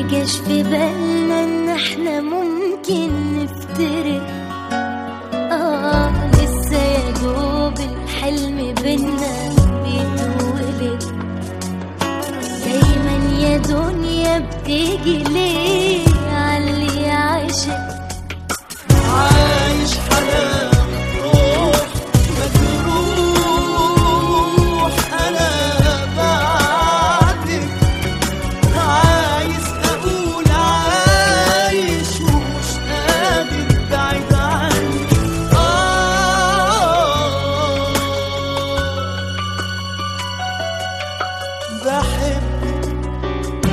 جاش في بالنا ان احنا ممكن نفترق اه لسه يا دوب الحلم بينا بيتولد دايما يا دنيا بتيجي ليه عاللي عاشق عايش حنان روح مجروح انا بعدك عايز اقول عايش ومش قادر بعيد عنك آه بحبك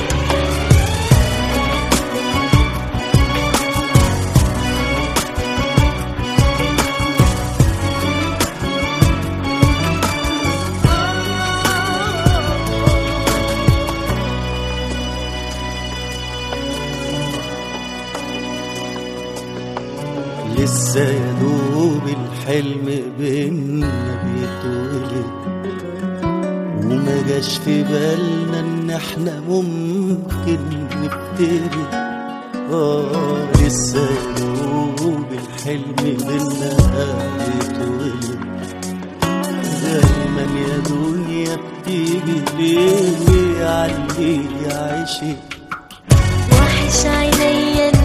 لسه يا دوب الحلم بينا بيتولد وما جاش في بالنا ان احنا ممكن نفترق اه لسه يا دوب الحلم بينا بيتولد دايما يا دنيا بتيجي ليه علي عايشك وحش عينيا